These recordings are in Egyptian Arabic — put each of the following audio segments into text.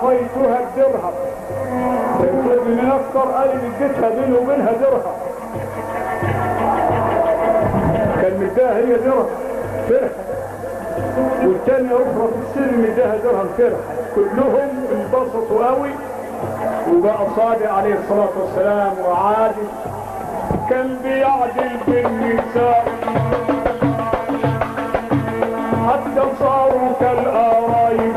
أعطيتها الدرهم يطلب من أكثر قال لي اديتها بيني وبينها درهم كان مداها هي درهم فرحة والتاني أخرى في السن مداها درهم فرحة كلهم انبسطوا قوي وبقى صادق عليه الصلاة والسلام وعادل كان بيعدل بالنساء حتى صاروا كالآرايب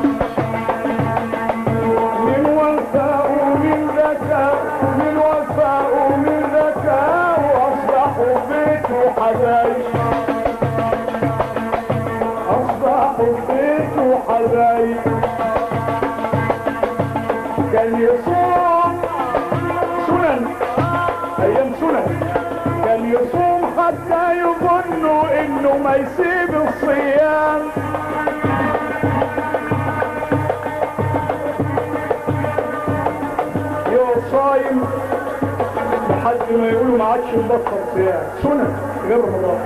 من وفاء ومن ذكاء من وفاء ومن ذكاء وأصبحوا بيت وحبايب أصبحوا بيت وحبايب كان يصوم سنن أيام سنن كان يصوم حتى يظنوا إنه ما يسيب الصيام يو صايم لحد ما يقولوا ما عادش مبطل صيام سنن غير رمضان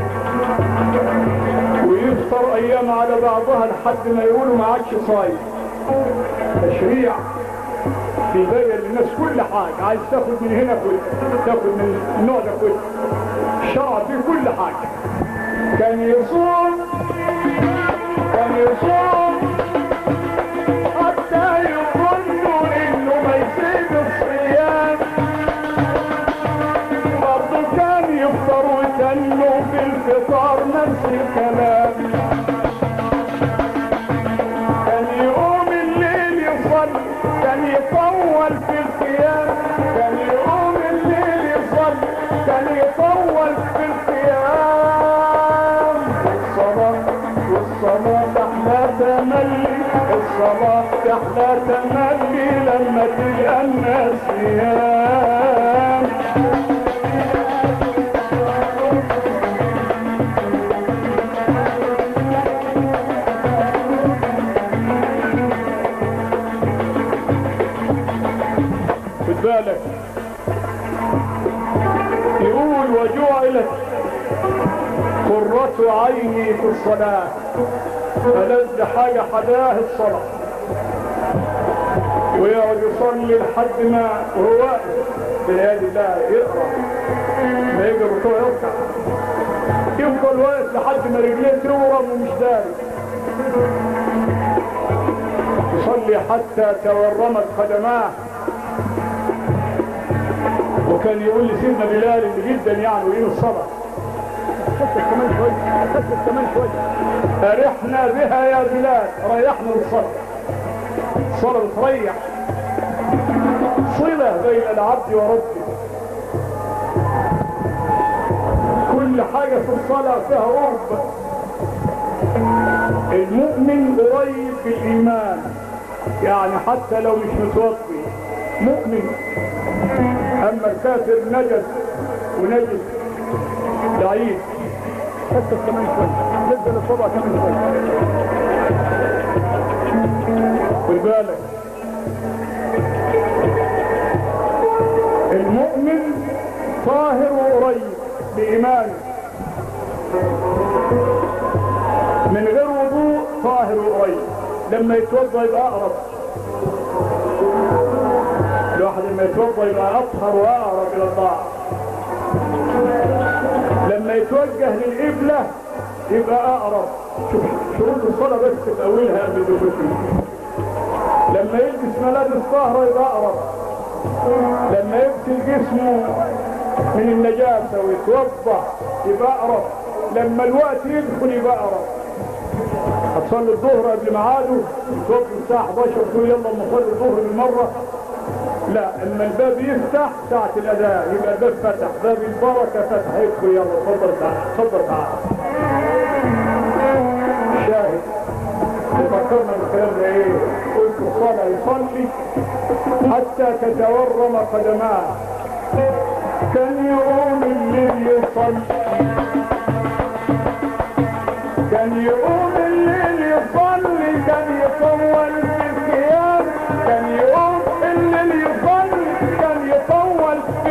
ويفطر ايام على بعضها لحد ما يقولوا ما عادش صايم تشريع بيبين للناس كل حاجه عايز تاخد من هنا كل تاخد من النوع ده كل الشرع فيه كل حاجه كان يصوم كان يصوم حتى يظنوا انه ما يسيب الصيام برضه كان يفطر ويتنوا في الفطار نفس الكلام كان يقوم الليل يصلي كان يطول في القيام كان يقوم الليل يصلي كان يطول في القيام والصلاة والصلاة احلى تملي الصلاة احلى تملي لما تلقى الناس نيام خد بالك يقول وجعلت قرة عيني في الصلاة فلذ حاجة حداه الصلاة ويقعد يصلي لحد ما وهو واقف بيد الله يقرأ ما يجي الركوع يركع يفضل واقف لحد ما رجليه تورم ومش داري يصلي حتى تورمت قدماه وكان يقول لي سيدنا بلال اللي جدا يعني وين الصلاة كسر كمان شوية كسر كمان شوية أرحنا بها يا بلال ريحنا بالصلاة الصلاة بتريح صلة بين العبد وربه كل حاجة في الصلاة فيها قرب المؤمن قريب في الإيمان يعني حتى لو مش متوفي مؤمن اما الكافر نجس ونجس ضعيف كسر كمان شويه نزل الصبع كمان شويه خد بالك المؤمن طاهر وقريب بإيمانه من غير وضوء طاهر وقريب لما يتوضا يبقى أقرب الواحد لما يتوضا يبقى اطهر واقرب الى الله لما يتوجه للقبله يبقى اقرب شوف شروط الصلاه بس في اولها قبل الدخول فيه لما يلبس ملابس طاهره يبقى اقرب لما يغسل جسمه من النجاسه ويتوضا يبقى اقرب لما الوقت يدخل يبقى اقرب هتصلي الظهر قبل ميعاده توقف الساعه 11 تقول يلا نصلي الظهر بالمره لا اما الباب يفتح ساعة الاذان يبقى الباب فتح باب البركة فتح يدخل يلا تفضل تعال تفضل تعال شاهد وفكرنا بالكلام ده ايه قلت الصلاة يصلي حتى تتورم قدماه كان يقوم الليل يصلي كان يقوم الليل يصلي كان يطول في القيام كان يقوم الليل يصلي كان يطول في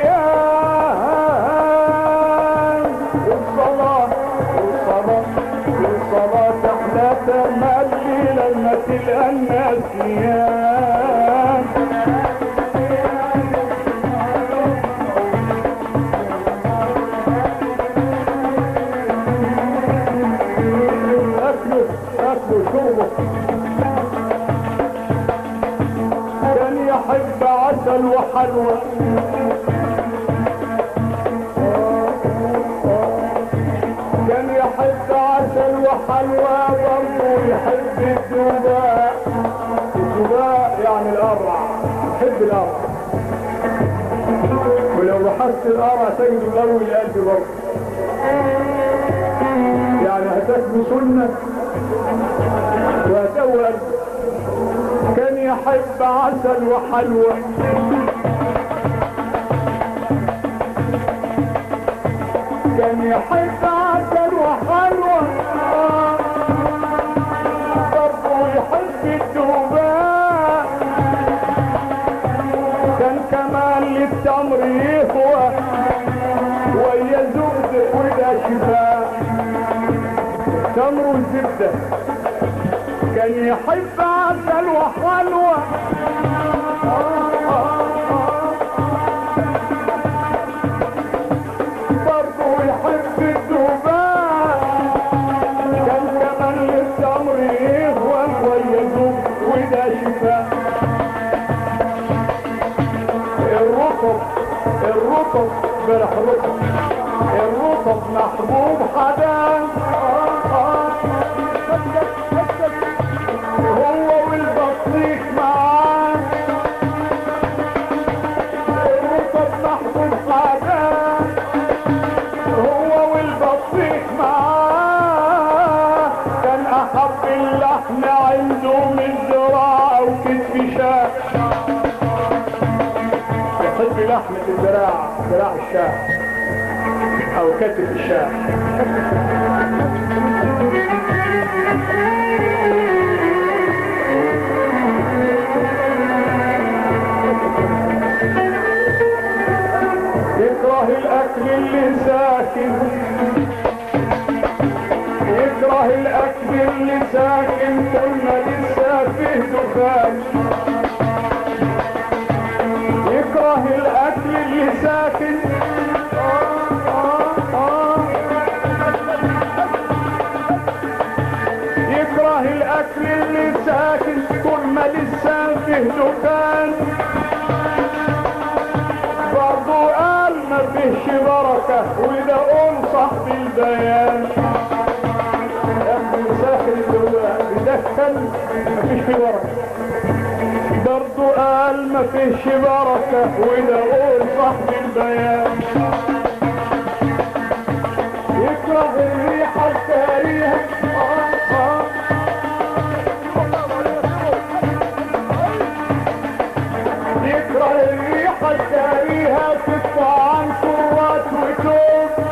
القيام والصلاة والصلاة والصلاة احلى تملي لما تلقى الناس نيام أكله أكله شربه كان يحب عسل وحلوى كان يحب عسل وحلوى برضه يحب الدباء الدباء يعني القرع يحب القرع ولو لاحظت القرع تجد القلب القلب برضه يعني هتاكل سنة وهتقوى كان يحب عسل وحلوى كان يحب عسل وحلوى برضه يحب الدوباء كان كمان للتمر يهوى ويا زبد وده شفاء تمر وزبدة كان يحب عسل وحلوى برضه يحب الدباء كان كمان للتمر يهوى ويا زبد وده شفاء الرطب الرطب بلح رطب الرطب محبوب حدا هو والبطيخ معاه الرطب محبوب حدا هو والبطيخ معاه كان احب اللحم عنده من ذراع وكتف شاه يحب لحمة الذراع ذراع الشاه او كتف الشاه يكره الاكل اللي ساكن يكره الاكل اللي ساكن كنا لسه فيه دخان يكره الاكل اللي ساكن آه آه آه. يكره الاكل اللي ساكن طول ما لسه فيه دخان برضو قال ما فيهش بركة وده انصح بالبيان يا ابني ساخن اللي هو بيدخن ما فيش فيه بركة برضو قال ما فيهش بركة وده انصح بالبيان يكره الريحة الكريهة آه آه يكره الريحة الكريهة تطلع عن كرات وتوب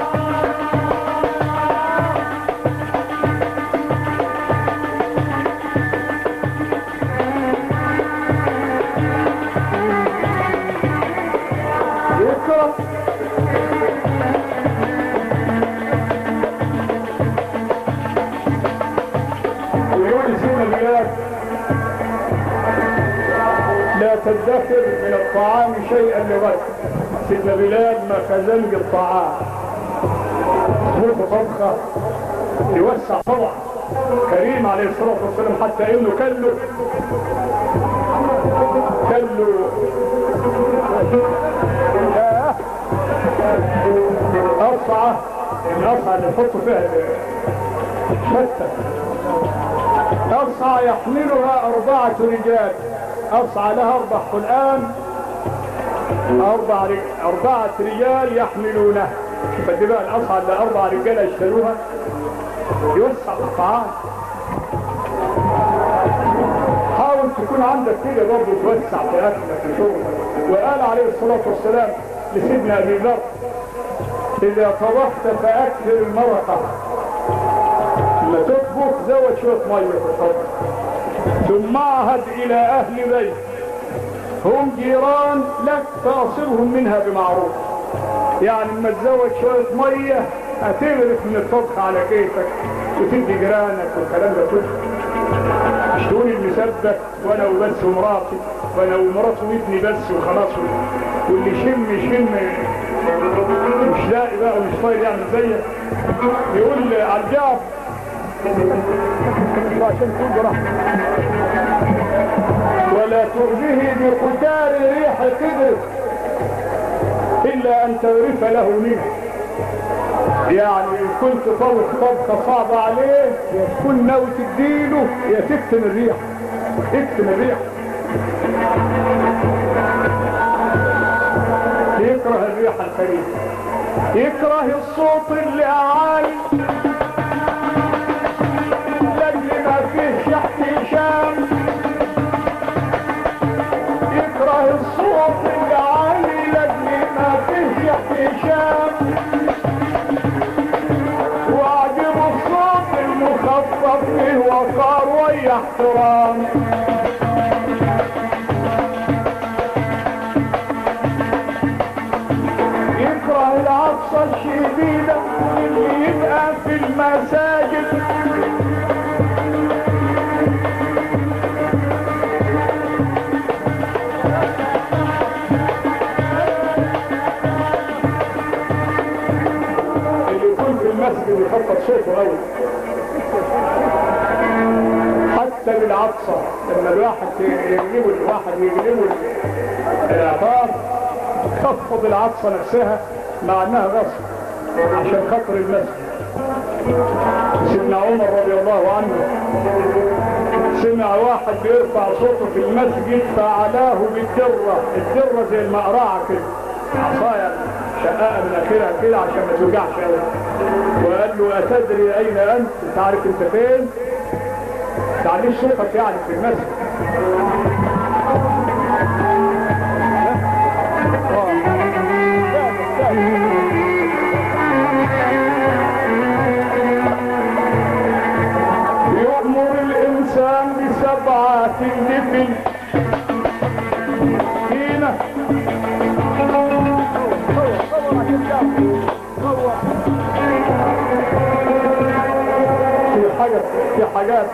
يكره ويقول سيدنا بلال لا تدخر من الطعام شيئا لغد سيدنا بلال ما خزنج الطعام ظروف طبخة يوسع طبعا كريم عليه الصلاة والسلام حتى انه كله كله آه. أرصعة الأرصعة اللي نحط فيها شتى أرصعة يحملها أربعة رجال أرصعة لها أربع خلقان أربع رج... أربعة رجال يحملونها شوف قد بقى الأرصعة اللي أربع رجال يشتروها يوسع الطعام حاول تكون عندك كده برضه توسع في أكلك وشربك وقال عليه الصلاة والسلام لسيدنا أبي ذر إذا طبخت فأكثر المرقة لما تطبخ زود شوية مية في الطبخ ثم عهد إلى أهل بيت هم جيران لك فأصلهم منها بمعروف يعني لما تزود شوية مية هتغرف من الطبخ على كيفك وتدي جيرانك والكلام ده كله مسبك وانا وبس ومراتي وانا ومراتي وابني بس وخلاص واللي شم شم مش لاقي بقى ومش طايق يعمل زيك يقول على الجعف عشان تكون براحتك ولا تؤذيه بقتال ريح قدر الا ان تغرف له منه يعني ان كنت طبخ طبخه صعبه عليه يا تكون ناوي تديله يا تكتم الريح اكتم الريح يكره الريح الخريف يكره الصوت اللي عالي لاجل ما فيه شحت شام يكره الصوت اللي عالي لاجل ما فيه شحت شام واعجب الصوت المخفف فيه وقار ويا احترام يكره العطسة الشديدة اللي يبقى في المساجد اللي يكون في المسجد يخفض صوته قوي حتى بالعطسة لما الواحد يجلبه الواحد يجلبه العطار تخفض العطسة نفسها مع انها غصب عشان خاطر المسجد سيدنا عمر رضي الله عنه سمع واحد بيرفع صوته في المسجد فعلاه بالدرة الدرة زي المقرعة كده عصاية شقاقة من اخرها كده عشان ما توجعش قوي وقال له اتدري اين انت انت عارف انت فين تعليش صوتك يعني في المسجد يؤمر الإنسان بسبعة النفل هنا في حاجة في حاجات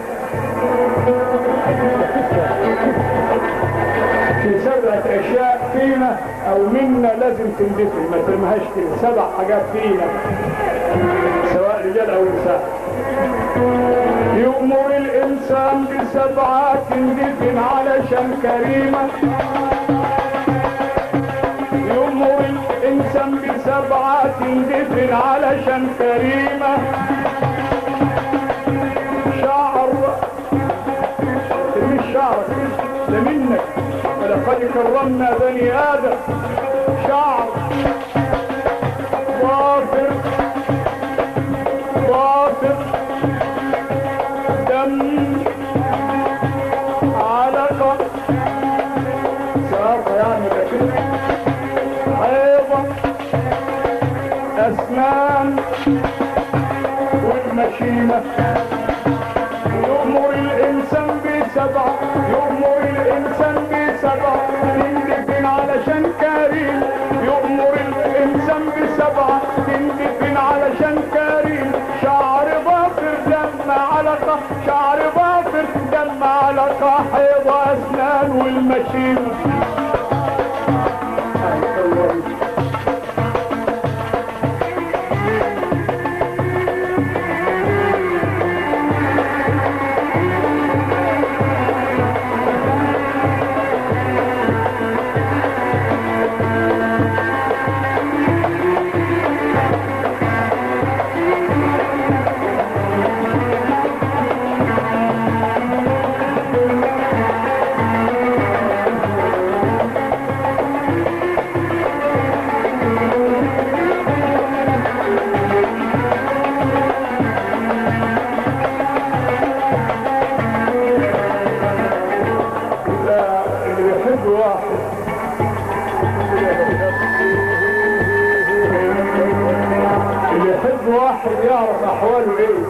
في سبعة أشياء فينا أو منا لازم تندفن ما ترميهاش كده سبع حاجات فينا سواء رجال أو نساء يؤمر الإنسان بسبعات دفن علشان كريمة يؤمر الإنسان بسبعات دفن علشان كريمة شعر مش شعر ده منك ولقد كرمنا بني آدم شعر ضافر ضافر دم علقة ساقة يعني بكده حيضة أسنان والمشيمة يؤمر الإنسان بسبعة يؤمر الإنسان بسبعة تندفن علشان كريم يؤمر الإنسان بسبعة تندفن علشان كريم شعر ضافر دم علقة شعر ضافر دم علقة حيض أسنان والمشيمة ده اللي بيحب واحد اللي يحب واحد يعرف احواله ايه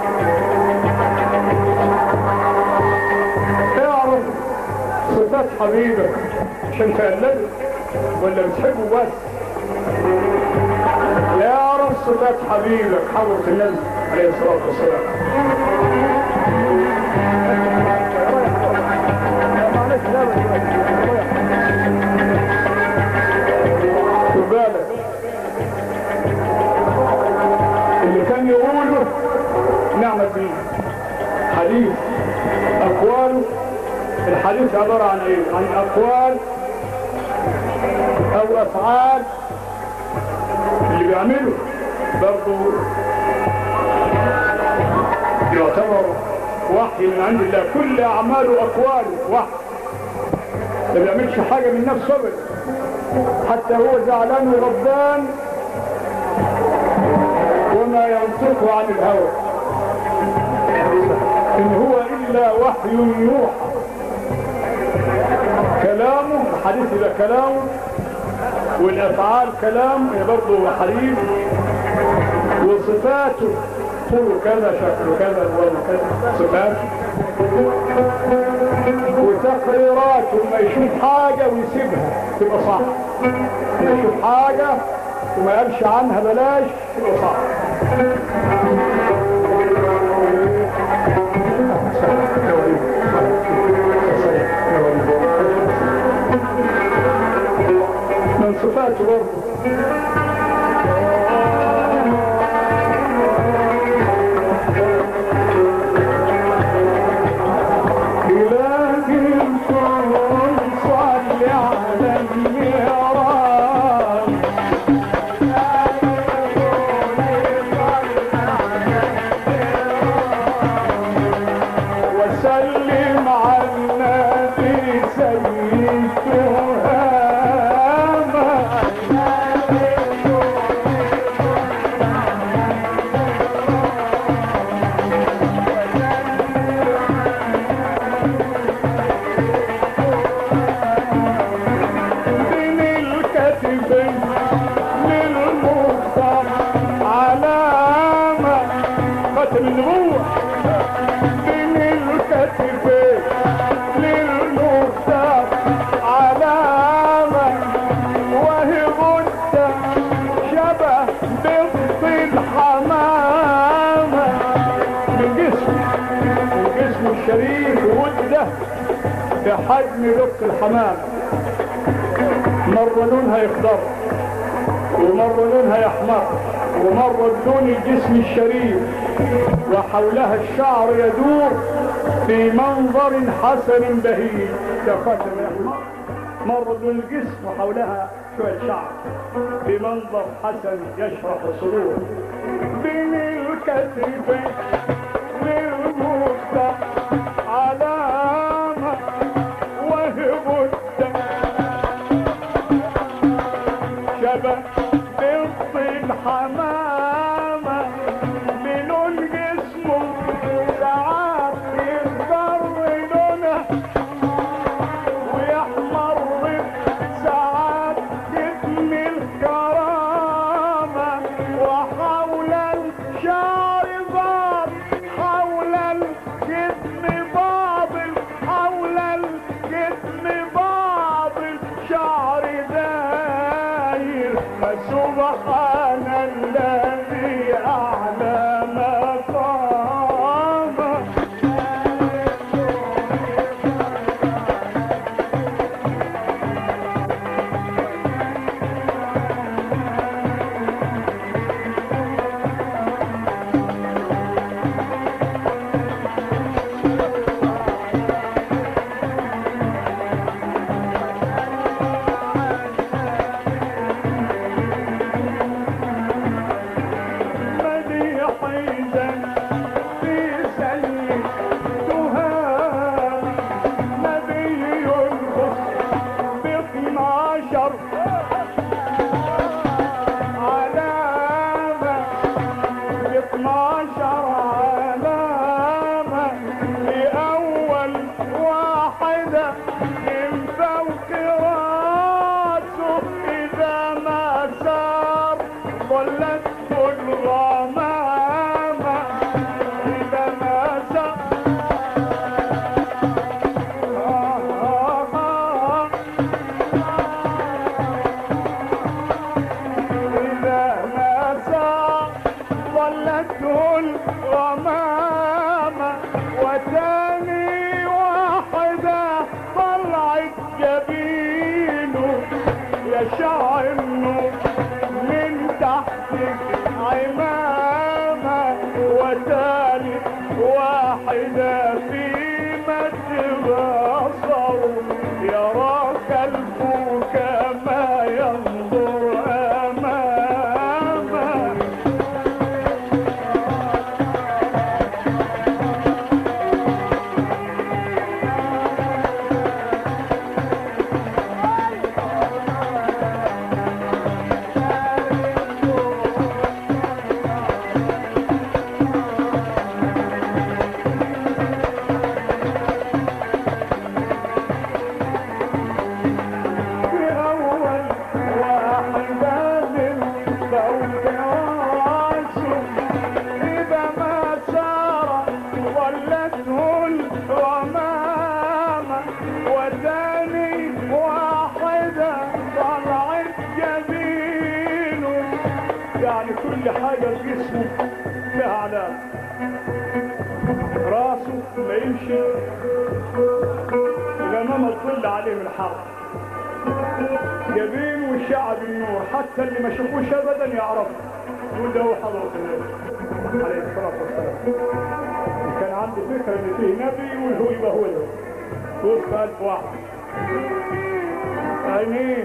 اعرف صفات حبيبك عشان تقلده ولا بتحبه بس يعرف صفات حبيبك حضرة النبي عليه الصلاة والسلام أقوال الحديث عبارة عن إيه؟ عن أقوال أو أفعال اللي بيعمله برضه يعتبر وحي من عند الله كل أعماله وأقواله وحي ما بيعملش حاجة من نفسه أبدا حتى هو زعلان وغضبان وما ينطق عن الهوى إن هو إلا وحي يوحى كلامه الحديث ده كلامه والأفعال كلام هي برضه حديث وصفاته طوله كذا شكله كذا الوانه كذا صفاته وتقريراته ما يشوف حاجة ويسيبها تبقى صح ما يشوف حاجة وما يقالش عنها بلاش تبقى صح من صفاته برضه إلهي الكون صل على المهراب وسلم على النبي سيد تهامة من الكتفين للمختار علامة ختم النبوة من الكتفين للمختار علامة وهب انت شبه بيض الحمامة من جسم من جسم الشريف وده في حجم لق الحمام مرة لونها يخضر ومرة لونها يحمر ومرة لون الجسم الشريف وحولها الشعر يدور في منظر حسن بهيج يا خاتم يا أحمر. مرة لون الجسم وحولها شوية شعر في منظر حسن يشرح الصدور بين الكتفين للمختار علامة وهب الدم شبه بيض الحمامة من الجسم ساعات يخضر لونه ويحمر ساعات جسم الكرامة وحول الشعر ضاب حول الجسم باطل حول الجسم باطل شعر داير فسبحان الذي أعلى مقامه مديح إذا في سلم تهام نبي يرقص باثنى عشر علامة باثنى عشر علامة لأول واحدة من فوق راسه إذا ما سار ظلت الغمامة إذا ما سار آه آه آه إذا ما سار ظلته الغمامة وتاني واحدة طلعت جبينه يشع النور من تحت عمامة وتالت واحدة في جسمه فيها علامة راسه ما يمشي الغمامة تطل عليه من الحر جبين وشعب النور حتى اللي ما شافوش ابدا يعرف يقول ده هو حضرة النبي عليه الصلاة والسلام كان عنده فكرة ان فيه نبي وهو يبقى هو ده وسط ألف واحد عينيه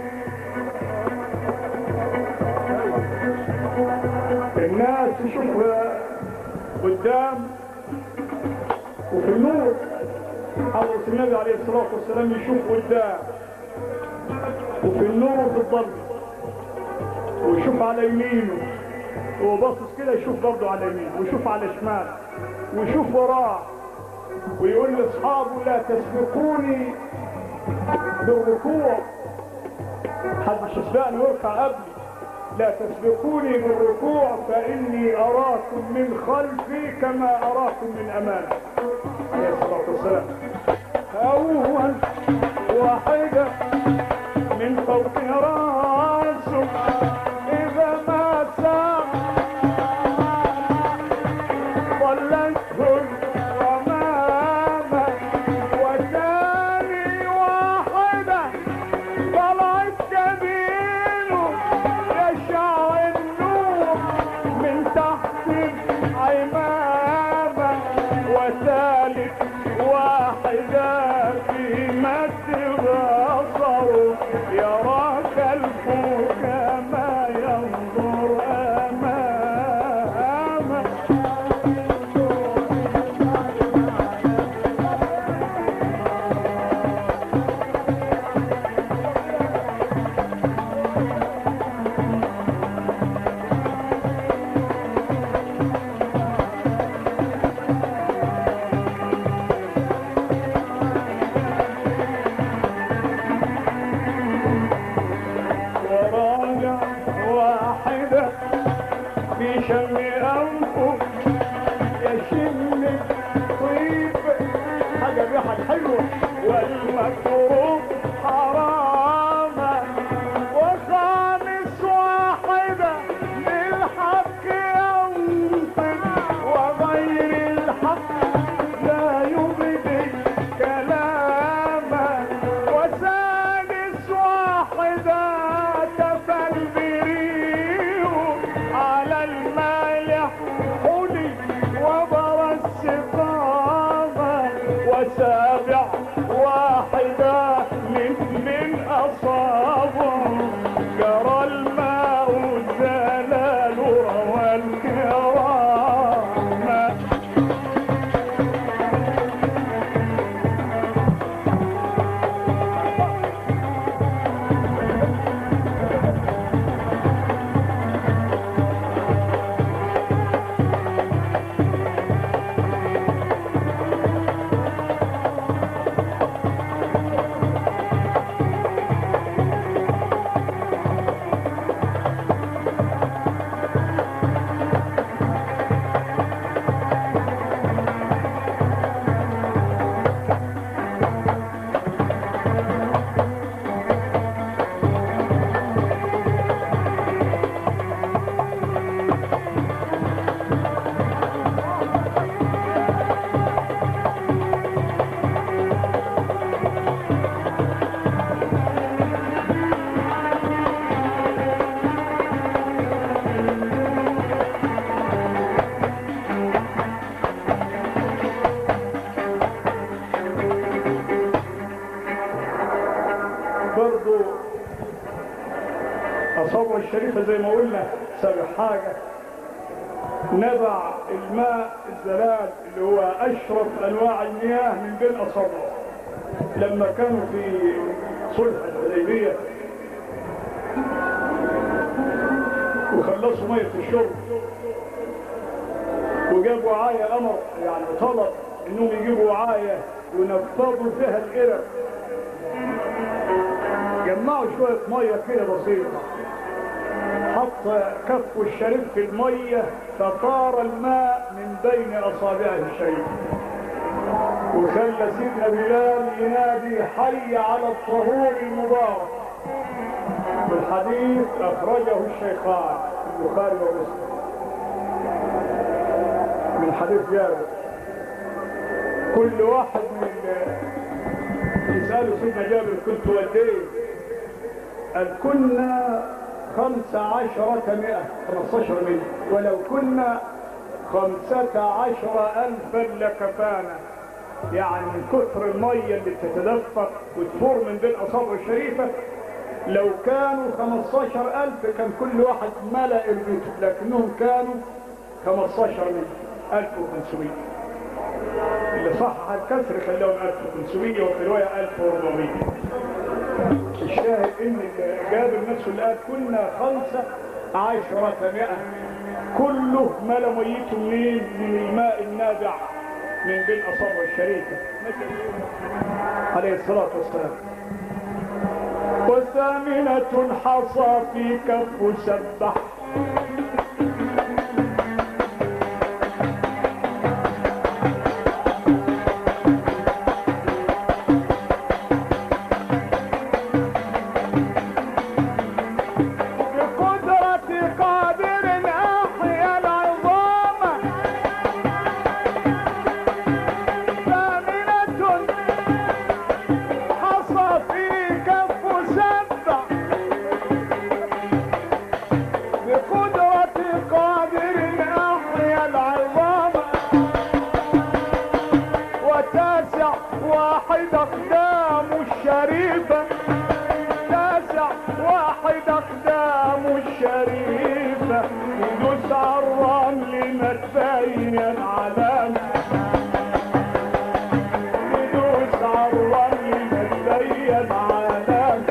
الناس تشوفها قدام وفي النور حضرة النبي عليه الصلاة والسلام يشوف قدام وفي النور وفي الظل ويشوف على يمينه وباصص كده يشوف برضه على يمينه ويشوف على شمال ويشوف وراه ويقول لاصحابه لا تسبقوني بالركوع حدش يسبقني ويركع قبلي لا تسبقوني بالركوع فإني أراكم من خلفي كما أراكم من أمامي عليه الصلاة والسلام أول واحدة من فوق راسه إذا ما ساق ظلته الغمامة وثاني واحدة طلعت جبينه يشع النور من تحت العمامة وثالث واحدة في مد بصره يرى كلبه كما ينظر أمامه وراجع واحدة في شم أنفه يشم طيب حاجة ريحة حلوة والمكروه حرامة وخامس واحدة للحق ينطق وغير الحق لا يبدي كلاما وسادس واحدة تفل بريح على المالح حلي وبر السقامة وسابع واحدة من من أصابه جرى الماء الزلال روى الكرامة برضو أصابع الشريفة زي ما قلنا سبع حاجة نبع الماء الزلال اللي هو أشرف أنواع المياه من بين أصابعه لما كانوا في صلح الحديبية وخلصوا مية الشرب وجابوا وعاية قمر يعني طلب انهم يجيبوا وعاية ونفضوا فيها القرب جمعوا شوية مية كده بسيطة حط كفه الشريف في المية فطار الماء من بين أصابعه الشريف وخلى سيدنا بلال ينادي حي على الطهور المبارك والحديث أخرجه الشيخان البخاري ومسلم من حديث جابر كل واحد من يسأله سيدنا جابر كنت وديه قال كنا خمسة عشرة مئة خمسة مئة ولو كنا خمسة عشر ألفا لكفانا يعني من كثر المية اللي بتتدفق وتفور من بين أصابع الشريفة لو كانوا 15 ألف كان كل واحد ملأ البيت لكنهم كانوا 15 من 1500 اللي صحح الكسر خلاهم 1500 وفي رواية 1400 الشاهد ان جابر نفسه اللي قال كنا خمسة عشرة مئة كله ملا ميته منين من الماء النابع من بين اصابع الشريفة عليه الصلاة والسلام وثامنة حصى في كف سبح بقدرة قادر أحيا العظام ثامنة حصى في كف سبع بقدرة قادر أحيا العظام وتاسع واحد أقدام الشريفة تاسع واحد أقدام الشريفة يدوس على الرمل ما تبين علامة يدوس على الرمل ما تبين علامة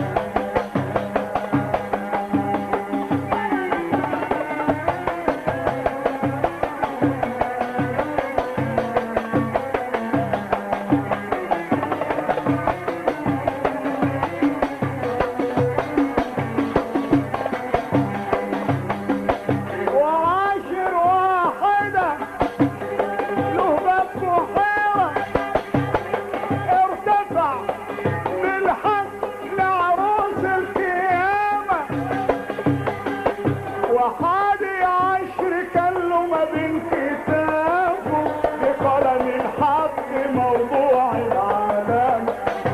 وعاشر واحدة له باب بحيرة ارتفع بالحق لعروس القيامة وحادي عشر كله ما بين كتابه بقلم الحق موضوع العالم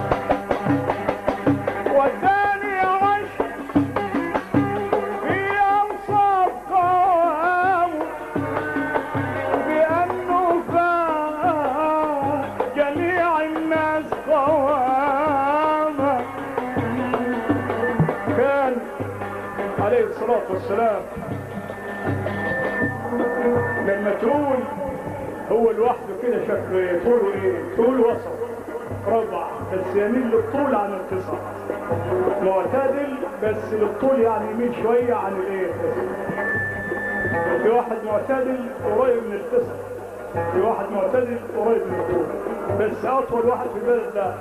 والثاني عشر في أوصاف قوامه بأنه فاق جميع الناس قوامه كان عليه الصلاة والسلام لما تقول هو لوحده كده شكله ايه طوله ايه طول وسط ربع بس يميل للطول عن القصر معتدل بس للطول يعني يميل شوية عن الايه في واحد معتدل قريب من القصر في واحد معتدل قريب من الطول بس اطول واحد في البلد ده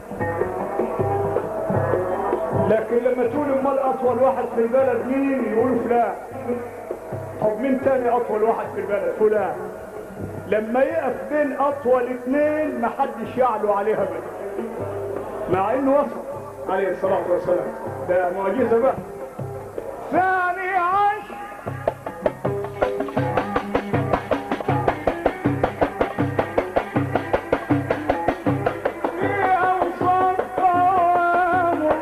لكن لما تقول امال اطول واحد في البلد مين يقولوا فلان طب مين تاني اطول واحد في البلد فلان لما يقف بين اطول اثنين محدش يعلو عليها ابدا مع انه وصل عليه الصلاه والسلام ده معجزه بقى ثاني عشر في أوسط قوامه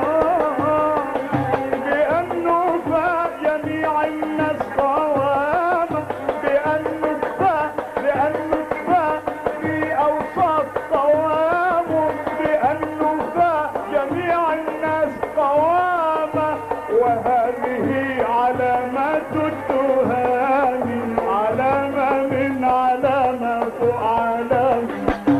بأنه فاق جميع الناس قوامه بأنه فاق بأنه فاق في أوسط قوامه بأنه فاق جميع الناس قوامه وهذه علامات التهام علامة من علامة علامة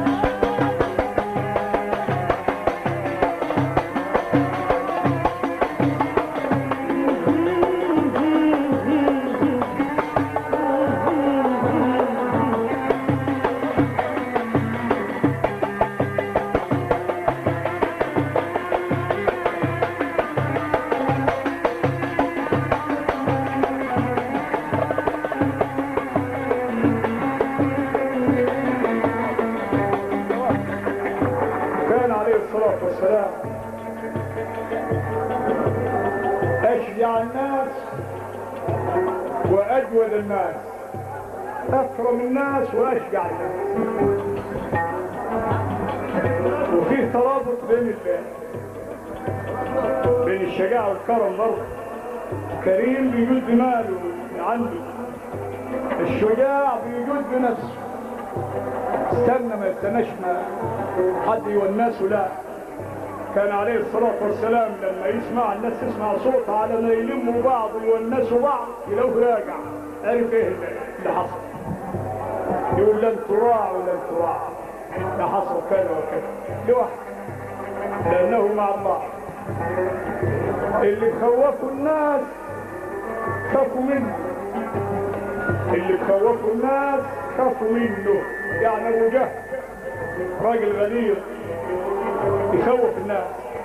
كان عليه الصلاة والسلام أشجع الناس وأجود الناس اكرم الناس واشجع الناس وفيه ترابط بين ال- بين الشجاعه والكرم برضه كريم بيجود بماله من عنده الشجاع بيجود بنفسه استنى ما يستناش ما حد يونسه لا كان عليه الصلاة والسلام لما يسمع الناس تسمع صوت على ما يلموا بعض ويونسوا بعض يلاقوه راجع عرف ايه اللي حصل يقول لن تراعوا لن تراعوا ده حصل كذا وكذا لوحده لأنه مع الله اللي خوفوا الناس خافوا منه اللي خوفوا الناس خافوا منه يعني ابو جهل راجل غدير يخوف الناس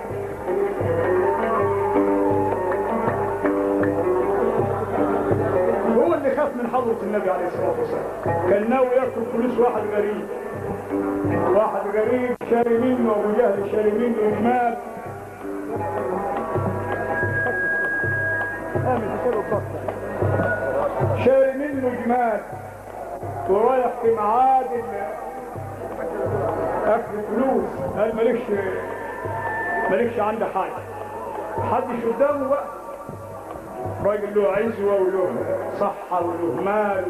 هو اللي خاف من حضرة النبي عليه الصلاة والسلام كان ناوي ياكل فلوس واحد غريب واحد غريب شاري منه ابو جهل شاري منه مات شاري منه جمال ورايح في معاد ال- اكل فلوس قال مالكش مالكش عندي حاجه محدش قدامه بقى راجل له عزوه وله صحه وله مال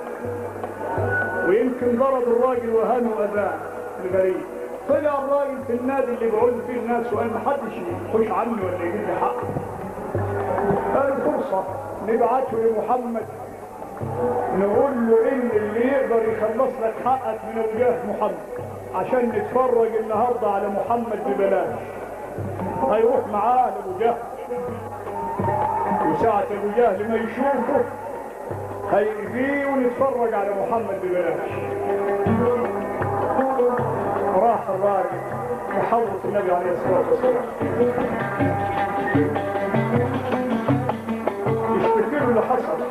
ويمكن ضرب الراجل وهانه واذاه الغريب طلع الراجل في النادي اللي بيقعد فيه الناس وقال محدش يخش عني ولا يجيب لي حق قال فرصه نبعته لمحمد نقول له ان اللي يقدر يخلص لك حقك من وجاه محمد عشان نتفرج النهارده على محمد ببلاش هيروح معاه لابو جهل وساعة ابو جهل ما يشوفه هيجي ونتفرج على محمد ببلاش راح الراجل وحضرة النبي عليه الصلاة والسلام يشتكي له اللي حصل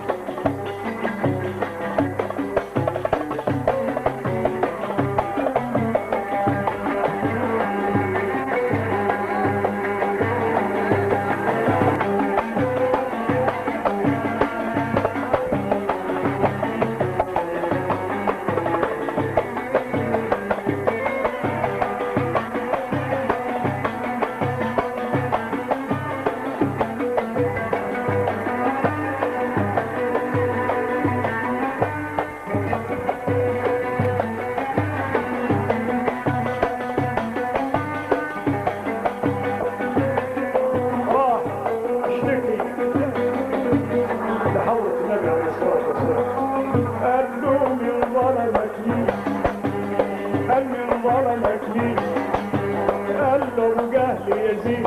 راح اشتكي لحضرة النبي عليه الصلاة والسلام قال له من ظلمك لي قال من ظلمك لي قال له ابو جهل يزيد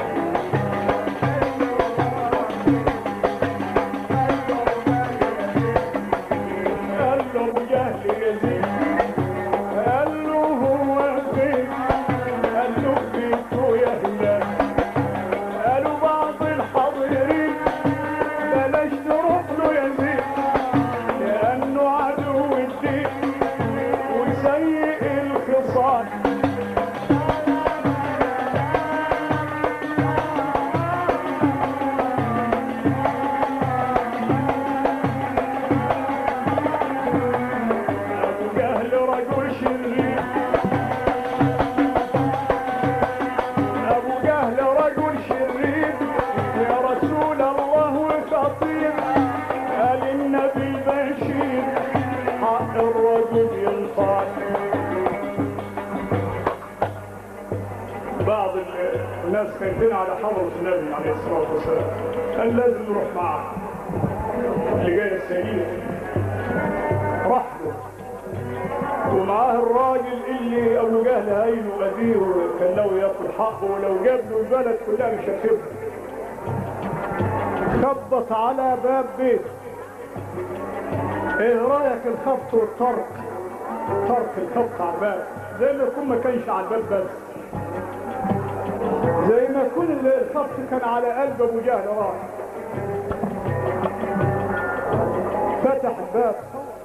قال له ابو جهل يزيد قال له هو فين قال له فيكو يا هلال قالوا بعض الحاضرين بلاش نروح له يزيد لانه عدو الدين وسيء الخصال ابو جهل رجل شرير ابو جهل رجل شرير يا رسول الله خطير قال النبي بشير حق الرجل ينقال بعض الناس خايفين على حضرة النبي عليه الصلاة والسلام قال لازم نروح معاه اللي جاي السليم راح له ومعاه الراجل اللي ابو جهل هين وغدير وكان ناوي ياكل حقه ولو جاب له البلد كلها مش هتسيبها خبط على باب بيت ايه رايك الخبط والطرق طرق الخبط على الباب زي ما يكون ما كانش على الباب بس زي ما يكون الخبط كان على قلب ابو جهل راح فتح الباب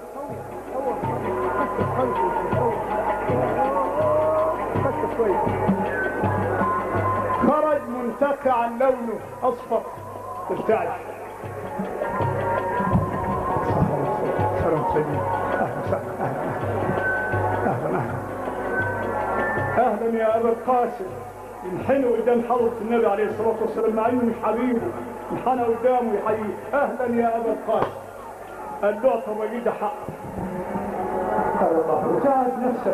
خرج منتقعا لونه اصفر ارتعش صلى اهلا سيدي اهلا وسهلا اهلا اهلا اهلا اهلا يا ابا القاسم ينحنوا قدام حضرة النبي عليه الصلاة والسلام مع انه مش حبيبه انحنى قدامه يحييه اهلا يا ابا القاسم قال له طب اجي ده حق قال الله وساعد نفسك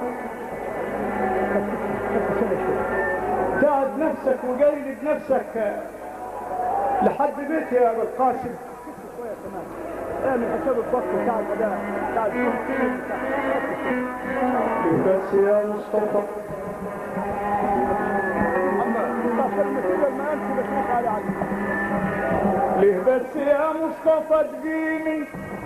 ساعد نفسك وجيد نفسك لحد بيتي يا ابا القاسم اعمل حساب الضغط بتاع الاداء بتاع بس يا مصطفى ليه بس يا مصطفى تجيني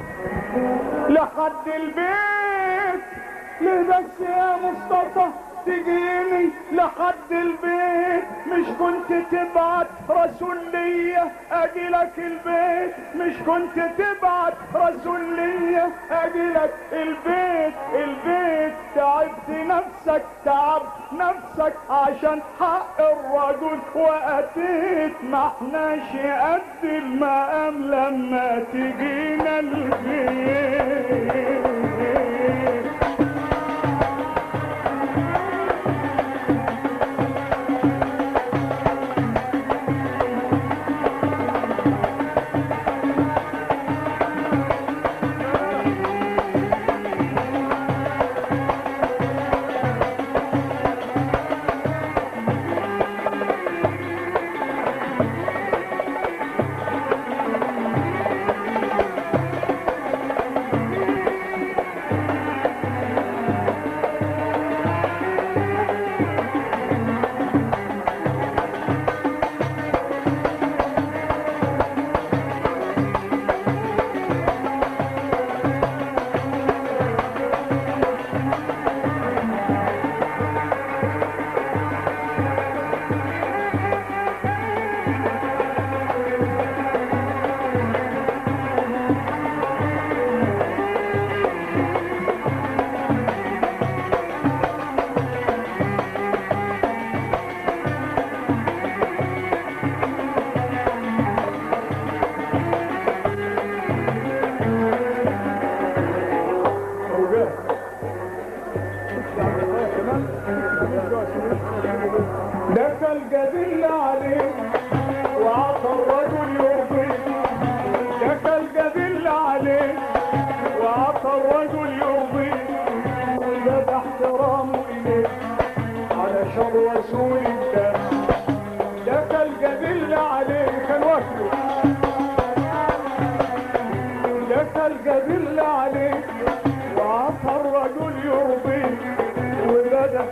لحد البيت ليه بس يا مصطفى تجيني لحد البيت مش كنت تبعت رسول ليا اجي لك البيت مش كنت تبعت رسول ليا اجي لك البيت البيت تعبت نفسك تعب نفسك عشان حق الرجل واتيت ما احناش قد المقام لما تجينا البيت دك الجدل عليه وعطى الرجل يرضيه دك الجدل عليه وعطى الرجل يرضيه وزاد احترامه اليه على شر رسول الله دك الجدل عليه كان وكله دك الجدل عليه وعطى الرجل يرضيه وبدأ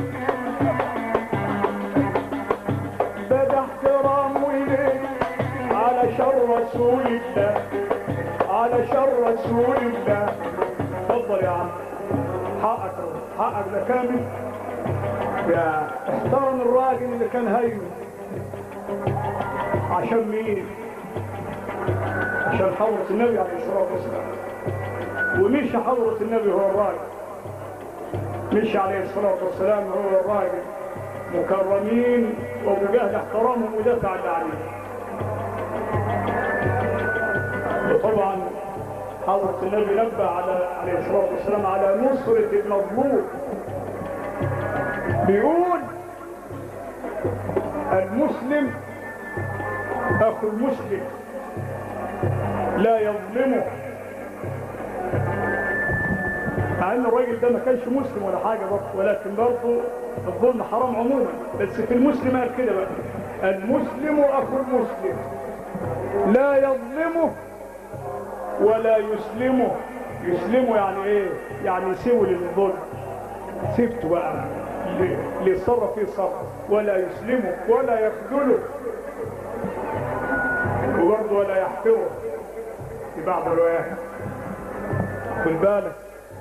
بدا احترامه إليه على شر رسول الله على شر رسول الله اتفضل يا عم حقك حقك ده كامل يا احترم الراجل اللي كان هايله عشان مين عشان حضرة النبي عليه الصلاة والسلام ومش حضرة النبي هو الراجل مش عليه الصلاة والسلام هو الراجل مكرمين ومجاهد احترامهم ودافع اللي عليه وطبعا حضرة النبي نبه على عليه الصلاة والسلام على نصرة المظلوم بيقول المسلم أخو المسلم لا يظلمه مع ان الراجل ده ما كانش مسلم ولا حاجه برضه ولكن برضه الظلم حرام عموما بس في المسلم قال كده بقى المسلم اخو المسلم لا يظلمه ولا يسلمه يسلمه يعني ايه يعني يسوي للظلم سيبته بقى اللي يتصرف فيه صرف ولا يسلمه ولا يخذله وبرضه ولا يحقره في بعض الروايات خد بالك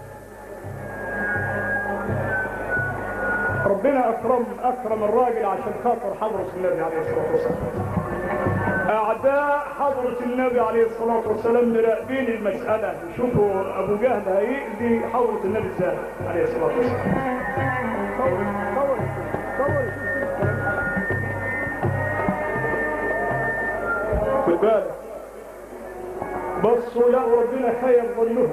ربنا اكرم اكرم الراجل عشان خاطر حضرة النبي عليه الصلاة والسلام اعداء حضرة النبي عليه الصلاة والسلام مراقبين المسألة يشوفوا ابو جهل هيأذي حضرة النبي ازاي عليه الصلاة والسلام صور صور صور خد بالك بصوا لقوا ربنا خير ظنهم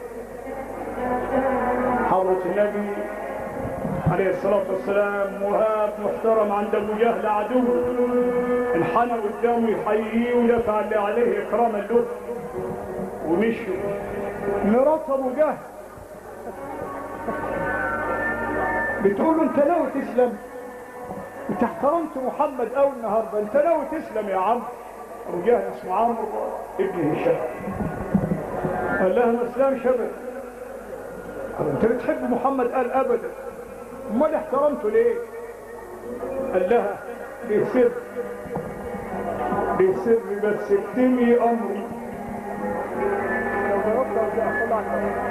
حضرة النبي عليه الصلاة والسلام مهاب محترم عند أبو جهل عدو انحنى قدامه يحييه ودفع اللي عليه إكراما له ومشوا مرات أبو جهل بتقول له انت ناوي تسلم انت احترمت محمد قوي النهارده انت ناوي تسلم يا عم ابو جهل اسمه عمرو ابن هشام قال لها ما اسلمش ابدا قال انت بتحب محمد قال ابدا امال احترمته ليه قال لها بسر بسر بس اكتمي امري لو جربت ارجع طلع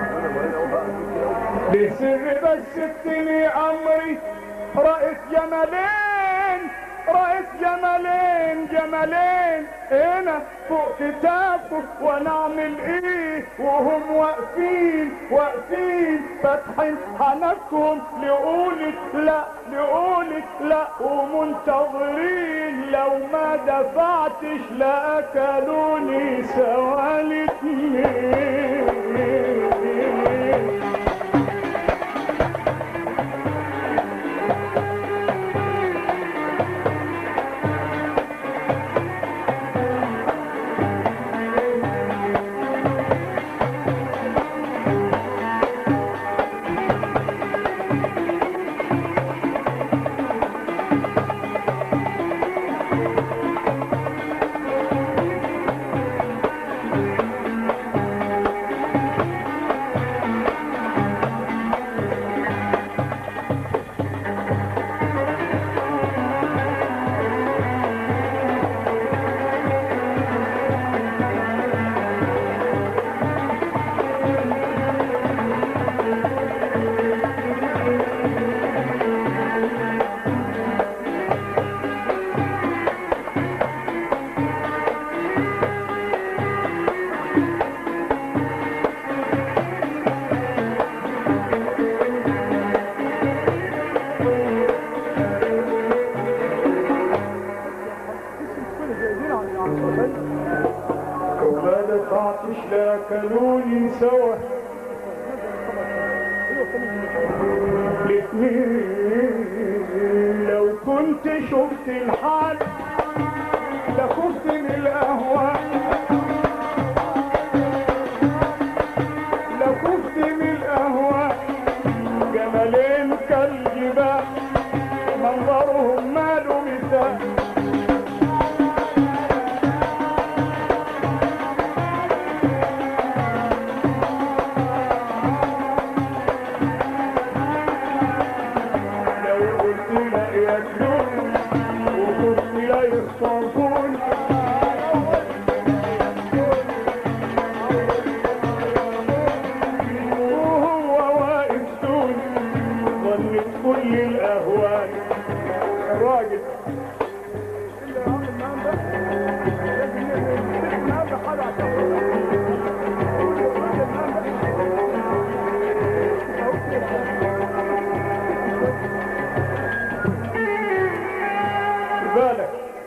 بسر بس اكتمي امري رأيت جمالين رأيت جمالين جمالين هنا فوق كتافه وانا اعمل ايه وهم واقفين واقفين فاتحين حنكهم لقولك لا لقولك لا ومنتظرين لو ما دفعتش لاكلوني سوا الاتنين كل جايين عن عن وما دفعتش لاكلوني سوا الاتنين لو كنت شفت الحال لخفت من الاهواء لخفت من الاهواء جمالين كالجبال منظرهم ماله مثال لو قلت لا ياكلون وقلت لا يخطفون وهو واقف دون ظنت كل الاهوال الراجل اللي عامل المهام ده لازم يمسك المهام ده حاجه عشان بالك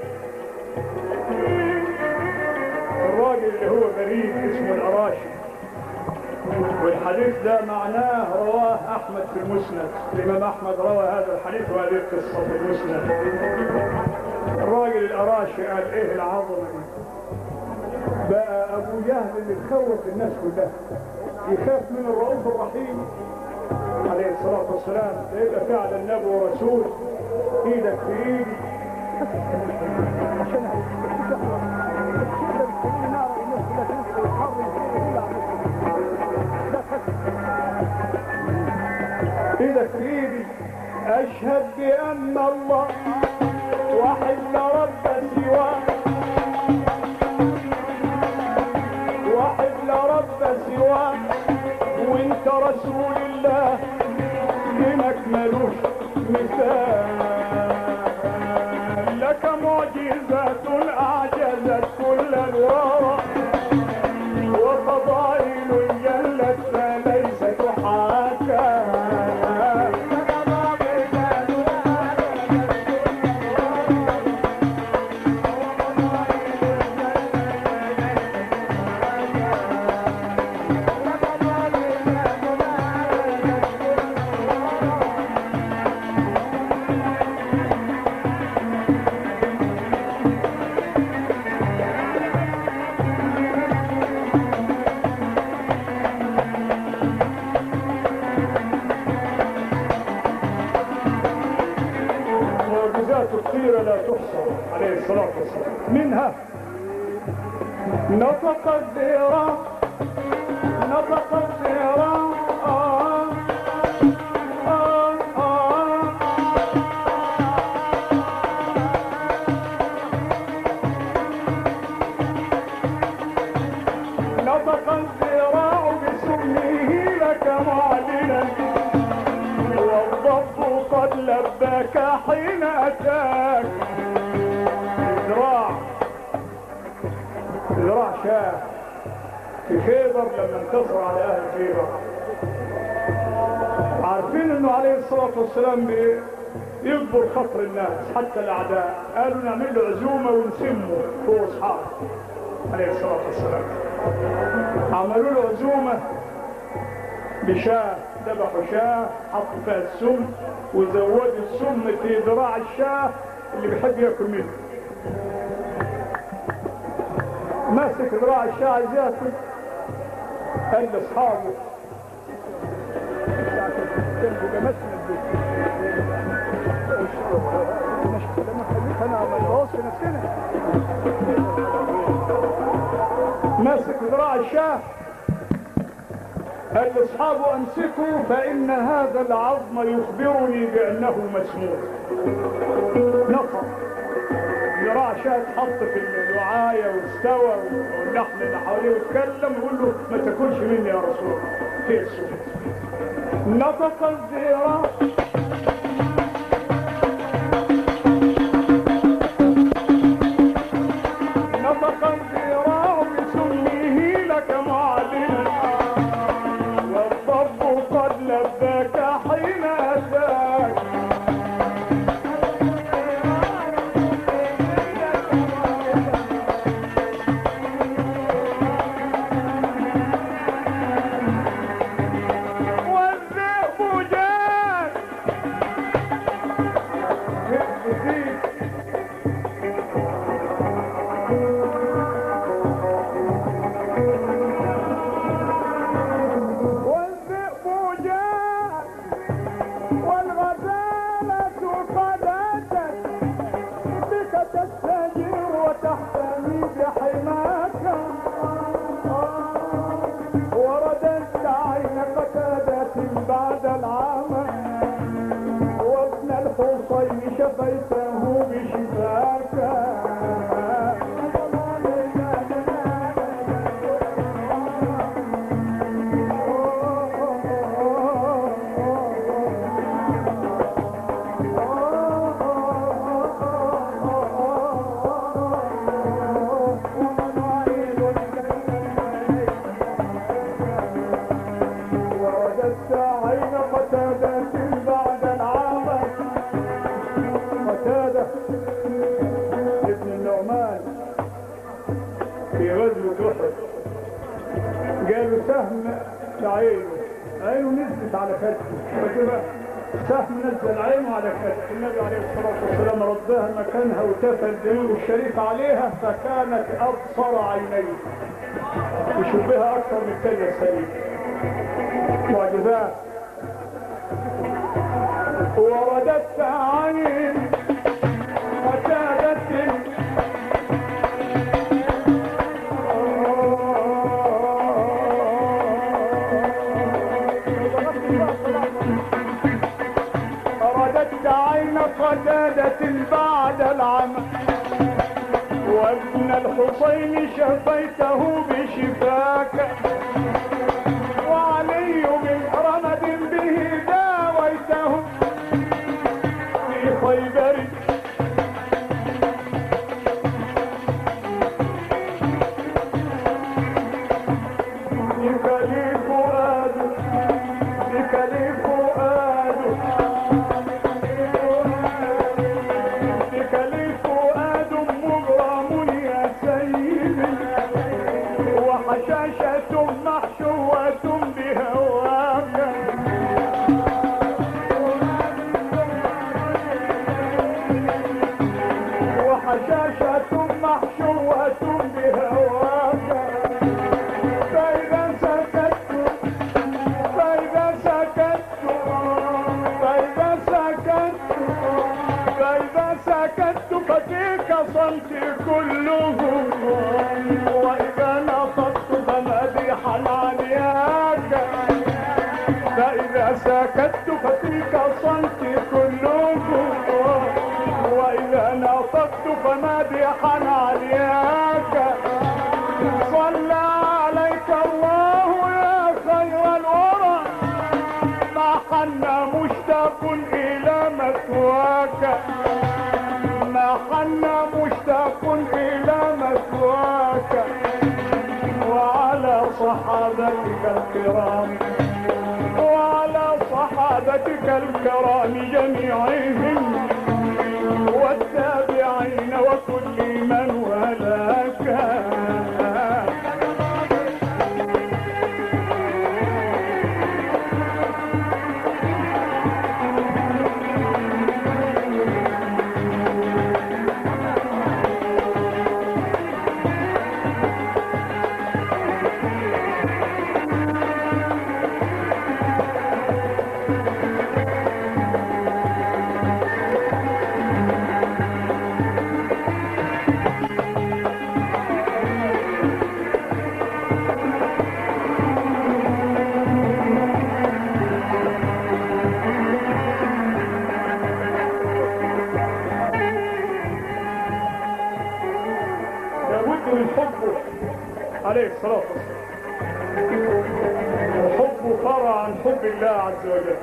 الراجل اللي هو غريب اسمه الأراشي والحديث ده معناه رواه أحمد في المسند الإمام أحمد روى هذا الحديث وهذه القصة في المسند الراجل الأراشي قال إيه العظمة دي بقى أبو جهل اللي تخوف الناس كلها يخاف من الرؤوف الرحيم عليه الصلاة والسلام ده يبقى فعلا نبي ورسول ايدك في ايدي عشان الشيء ده بيخلينا نعرف الناس كلها تنسى وتحرم كل عمل ده خسر ايدك في ايدي اشهد بان الله واحد لا رب سواه واحد لا رب سواه وانت رسول الله دينك ملوش مثال لك معجزات اعجزت كل الورى وفضائل جلت فليس تحاكى معجزات كثيرة لا تحصى عليه الصلاة والسلام منها نطق الذراع نطق الذراع آه آه آه نطق الذراع بسمه لك معلنا والضب قد لباك حين أتاك ذراع ذراع شاه في خيبر لما انتصر على أهل خيبر عارفين انه عليه الصلاة والسلام بي- يكبر خطر الناس حتى الأعداء قالوا نعمل له عزومة ونسمه هو أصحابه عليه الصلاة والسلام عملوا له عزومة بشاة ذبحوا شاة حطوا فيها السم وزودوا السم في ذراع الشاة اللي بيحب ياكل منه ماسك ذراع الشاة عايز ياكل قال لاصحابه كان بيبقى مسند مش لما خليك انا ما نبوظ في نفسنا ماسك ذراع الشاه قال لاصحابه امسكوا فان هذا العظم يخبرني بانه مسموم نفر ذراع شاه اتحط في الوعايه واستوى واللحم اللي حواليه واتكلم ويقول له ما تاكلش مني يا رسول الله في السوق نطق الذراع نطق الذراع بسمه لك معلنا والضب قد لباك حين أتاك والذئب جاء الذئب والذئب جاء والغزالة قد أتت بك تستجير وتحتمي بحماك وردت عين قتادة بعد العمى وابن الحصين شفيته بشفاك وردت عين قتادة بعد العمى قتادة ابن النعمان في غزوة أحد جاله سهم في عينه عينه نزلت على خده فكده سهم نزل عينه على خده النبي عليه الصلاة والسلام ردها مكانها وتفى الدليل الشريف عليها فكانت أبصر عينيه يشبهها أكثر من الثانية السليمة معجزات وردت عين وكادت ردت عين قتادة بعد العمى وابن الحصين شفيته بشفاك وعلي من رمد به داويته في خيبر بك لي فؤاد بك لي فؤاد بك لي فؤاد مغرم يا سيدي وحشاشة محشوة بهواك سكت ففيك صمتي كله وإذا نطقت فمديحا علياك فإذا سكت ففيك صمتي كله وإذا نطقت فمديحا علياك صلى عليك الله يا خير الورى ما حن مشتاق إلى مثواك ما حن مشتاق إلى مثواك وعلى صحابتك الكرام وعلى صحابتك الكرام جميعهم والتابعين وكل من ولاك لابد من حبه عليه الصلاة والسلام الحب فرع عن حب الله عز وجل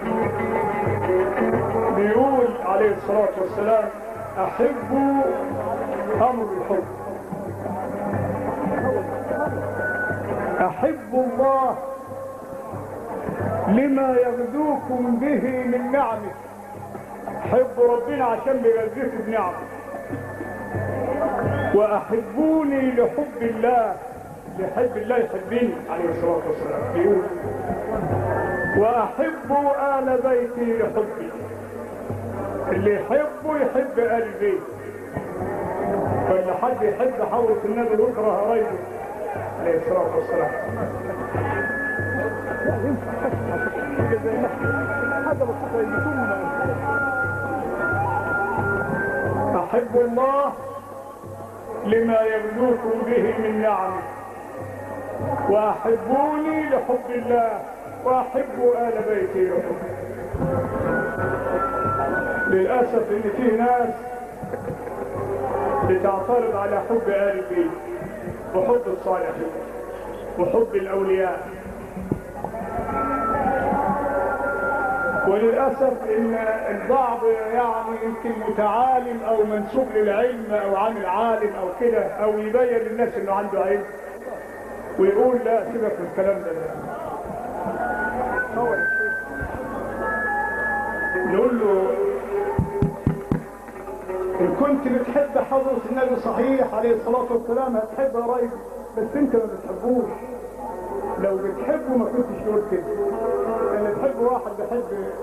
بيقول عليه الصلاة والسلام أحبوا أمر الحب أحبوا الله لما يغذوكم به من نعمه حبوا ربنا عشان بيغذيكم بنعمه واحبوني لحب الله لحب الله يحبني عليه الصلاه والسلام يقول واحبوا ال بيتي لحبي اللي يحبه يحب ال بيتي فاللي حد يحب حضرة النبي ويكره قرايبه عليه الصلاه والسلام لا ينفع حاجة زي ما احنا حاجة بسيطة يجيبونا احب الله لما يبلوكم به من نعمه واحبوني لحب الله واحبوا ال بيتي لحبي للاسف ان في ناس بتعترض على حب ال البيت وحب الصالحين وحب الاولياء وللأسف إن البعض يعني يمكن متعالم أو منسوب للعلم أو عامل عالم أو كده أو يبين للناس إنه عنده علم ويقول لا سيبك من الكلام ده هو الشيء نقول له إن كنت بتحب حضرة النبي صحيح عليه الصلاة والسلام هتحب قرايبك بس أنت ما بتحبوش لو بتحبه ما كنتش تقول كده يعني تحب واحد بيحب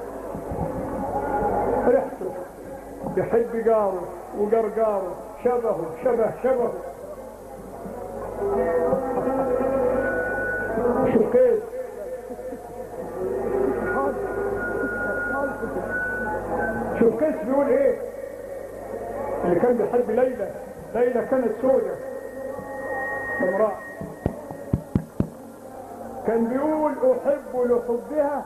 ريحته بيحب جاره وجرجاره شبهه شبه شبهه شوف كيف شوف كيف بيقول ايه اللي كان بيحب ليلى ليلى كانت سودة امرأة كان بيقول احب لحبها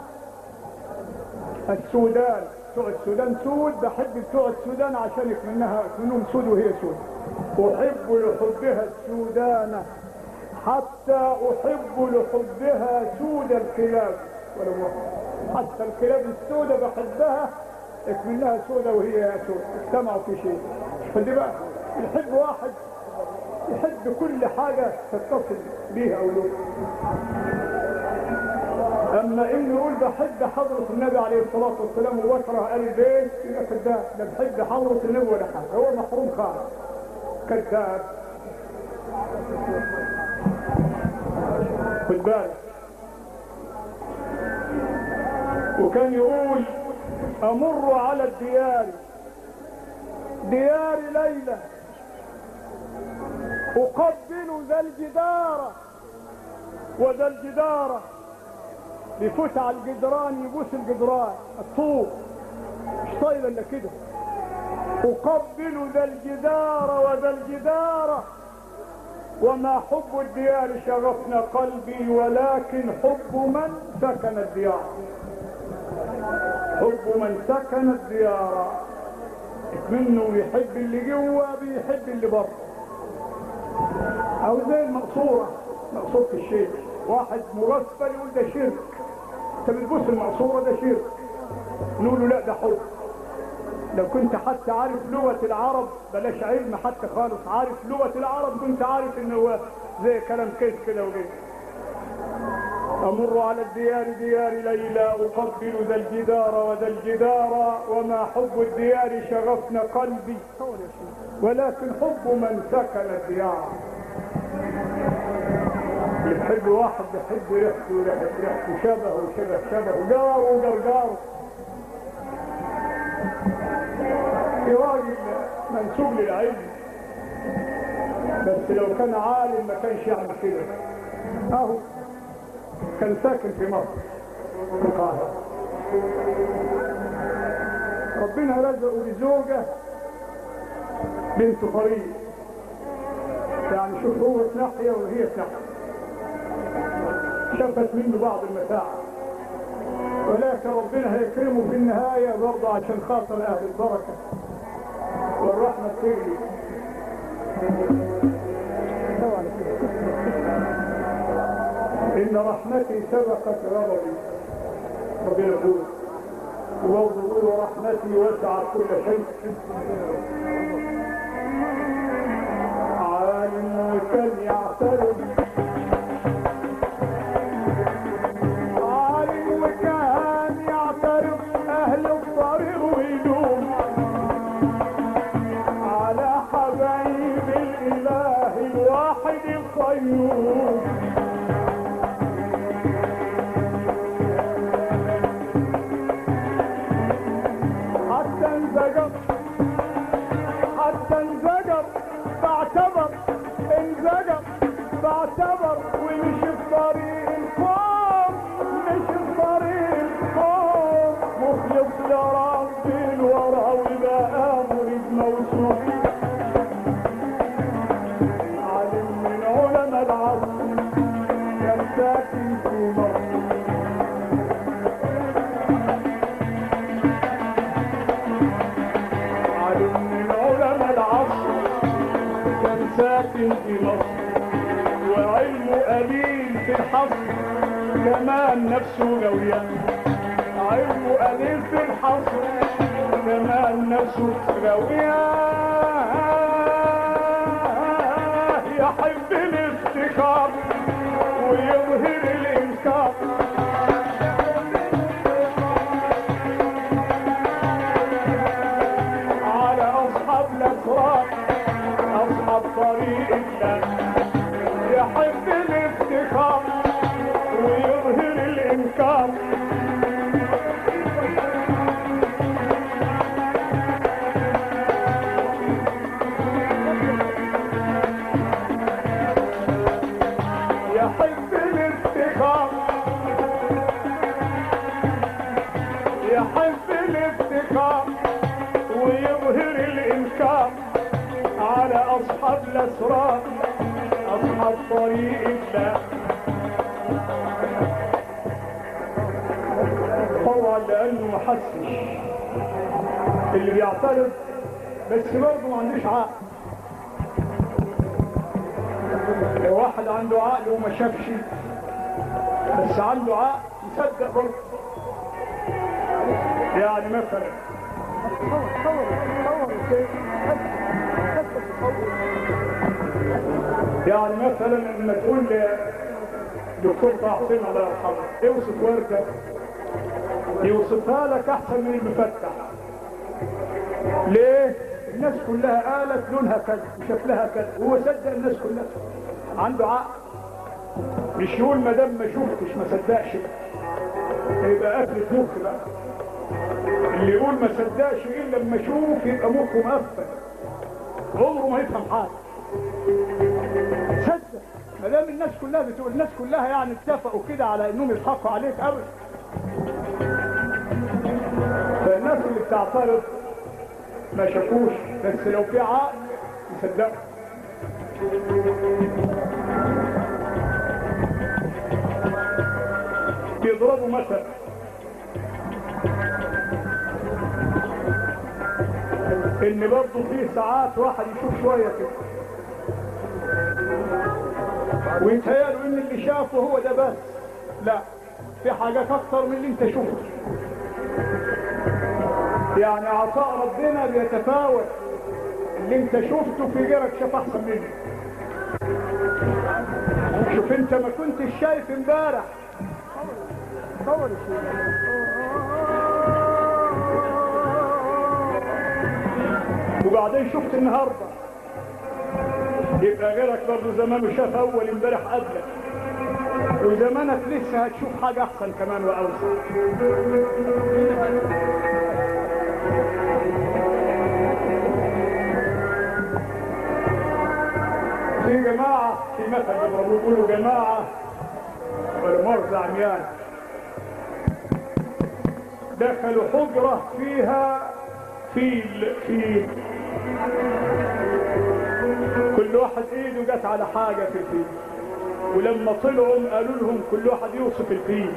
السودان بتوع السودان سود بحب بتوع السودان عشان منها منهم سود وهي سود احب لحبها السودان حتى احب لحبها سود الكلاب ولو حتى الكلاب السوداء بحبها منها سودة وهي سودة اجتمعوا في شيء فدي بقى يحب واحد يحب كل حاجة تتصل بيها أو له أما إنه يقول بحب حضرة النبي عليه الصلاة والسلام وبكره آل البيت يبقى كذاب لا بحب حضرة النبي ولا حاجة هو محروم خالص كذاب خد بالك وكان يقول أمر على الديار ديار ليلى أقبل ذا الجدار وذا الجدار يفوت على الجدران يبوس الجدران الطوب مش طايله الا كده أقبل ذا الجدار وذا الجدار وما حب الديار شغفنا قلبي ولكن حب من سكن الديار حب من سكن الديار منه يحب اللي جوا بيحب اللي بره او زي المقصورة مقصورة الشيخ واحد مغفل يقول ده شرك انت بتبص المقصورة ده شرك نقول له لا ده حب لو كنت حتى عارف لغة العرب بلاش علم حتى خالص عارف لغة العرب كنت عارف انه هو زي كلام كيس كده وكده أمر على الديار ديار ليلى أقبل ذا الجدار وذا الجدار وما حب الديار شغفنا قلبي ولكن حب من سكن الديار يحب واحد يحب ريحته وريحة ريحته شبهه وشبه شبهه جاره وجرجاره في راجل منسوب للعلم بس لو كان عالم ما كانش يعمل كده اهو كان ساكن في مصر في القاهرة ربنا رزقه بزوجة بنت طريق يعني شوف هو في ناحية وهي في ناحية شافت منه بعض المتاع ولكن ربنا هيكرمه في النهاية برضه عشان خاطر أهل البركة والرحمة تجري إن رحمتي سبقت غضبي ربنا يقول وبرضه ورحمتي وسعت كل شيء عالم كان يعترف عالم وكان يعترف أهل الطريق ويدوم على حبايب الإله الواحد القيوم حتى انزجر حتى انزجر فاعتبر انزجر فاعتبر ومشي في طريق القوم مشي في طريق القوم مخلص لرب الورى وبقى مريد موسوم عالم من علماء العصر كان ساكن في مصر عالم من علماء العصر كان ساكن في مصر وعلمه قليل في الحصر كمان نفسه جوية علمه قليل في الحصر كمان نفسه جوية يحب الافتخار ويظهر الانكار على أصحاب الأسرار أصحاب طريق الله يحب الافتخار ويظهر الإنكار يحب الافتخار يحب الافتخار ويظهر الإنكار على أصحاب الأسرار أصحاب طريق الله طبعا لأنه محسش اللي بيعترض بس برضه ما عندوش عقل لو واحد عنده عقل وما شافش بس عنده عقل يصدق برضه يعني مثلا تصور تصور تصور الشيء يعني مثلا لما تقول دكتور طه حسين الله يرحمه اوصف ورده يوصفها لك احسن من المفتح ليه؟ الناس كلها قالت لونها كذا وشكلها كذا وهو صدق الناس كلها عنده عقل مش يقول ما دام ما شفتش ما صدقش يبقى قفلة مخ بقى اللي يقول ما صدقش الا لما اشوف يبقى مخه مقفل عمره ما يفهم حاجه صدق ما دام الناس كلها بتقول الناس كلها يعني اتفقوا كده على انهم يضحكوا عليك ابدا فالناس اللي بتعترض ما شافوش بس لو في عقل يصدقوا بيضربوا مثل ان برضه في ساعات واحد يشوف شويه كده ويتهيألوا ان اللي شافه هو ده بس لا في حاجات اكتر من اللي انت شفته يعني عطاء ربنا بيتفاوت اللي انت شفته في غيرك شاف احسن منه شوف انت ما كنتش شايف امبارح تصور الشيء وبعدين شفت النهارده يبقى غيرك برضه زمانه شاف اول امبارح قبلك وزمانك لسه هتشوف حاجه احسن كمان واوسع في جماعه في مثل بيضربوه يقولوا جماعه ولا مؤاخذه عميان دخلوا حجره فيها فيل فيل كل واحد ايده جت على حاجة في الفيل ولما طلعوا قالوا لهم كل واحد يوصف الفيل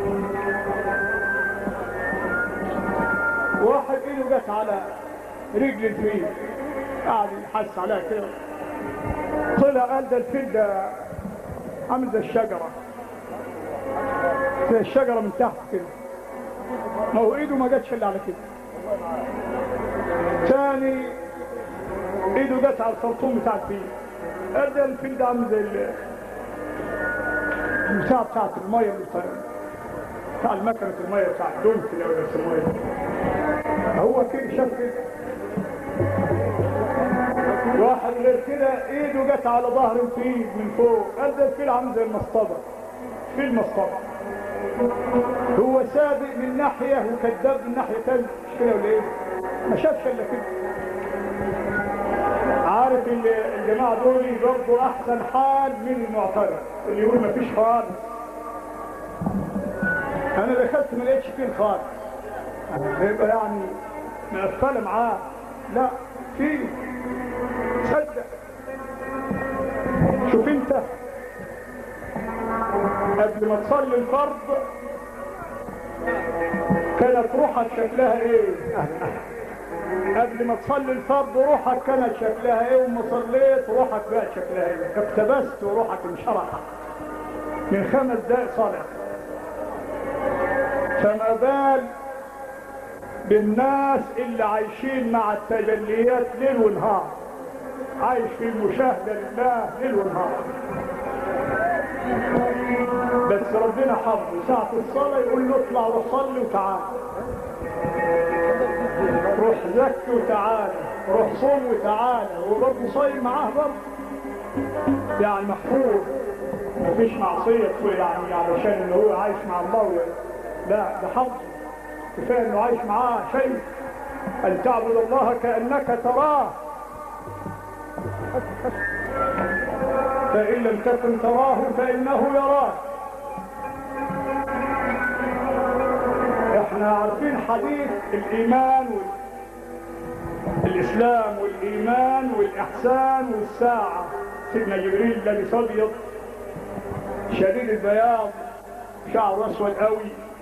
واحد ايده جت على رجل الفيل قاعد يحس عليها كده طلع قال ده الفيل ده عامل زي الشجرة زي الشجرة من تحت كده ما هو ايده ما جاتش الا على كده ثاني ايده جت على الخرطوم بتاع الفيل قال ده الفيل ده عامل زي ال- البتاع بتاعت الميه اللي بتاع بتاع المكنة الميه بتاع الدونك اللي ولا الميه هو كده شاف كده واحد غير كده ايده جت على ظهر الفيل من فوق قال ده الفيل عامل زي المصطبة فيل مصطبة هو سابق من ناحية وكذاب من ناحية تانية مش كده ولا ايه؟ ما شافش الا كده عارف ال- الجماعة دول برضه أحسن حال من المعترض اللي يقول ما فيش خالص أنا دخلت ما لقيتش فيه خالص يبقى يعني مقفلة معاه لا في صدق شوف انت قبل ما تصلي الفرض كانت روحك شكلها ايه قبل ما تصلي الفرض روحك كانت شكلها ايه وما صليت روحك بقت شكلها ايه اقتبست وروحك انشرحت من خمس دقائق صلاة فما بال بالناس اللي عايشين مع التجليات ليل ونهار عايش في مشاهدة لله ليل ونهار بس ربنا حفظه ساعة الصلاة يقول له اطلع روح صلي وتعال روح زكي وتعالى روح صوم وتعالى وبرضه صايم معاه برضه يعني محفوظ مفيش معصية تقول يعني علشان ان هو عايش مع الله و- لا ده حظ كفاية انه عايش معاه شيء ان تعبد الله كأنك تراه فإن لم تكن تراه فإنه يراك احنا عارفين حديث الإيمان والإسلام والإيمان والإحسان والساعة سيدنا جبريل لابس أبيض شديد البياض شعره أسود قوي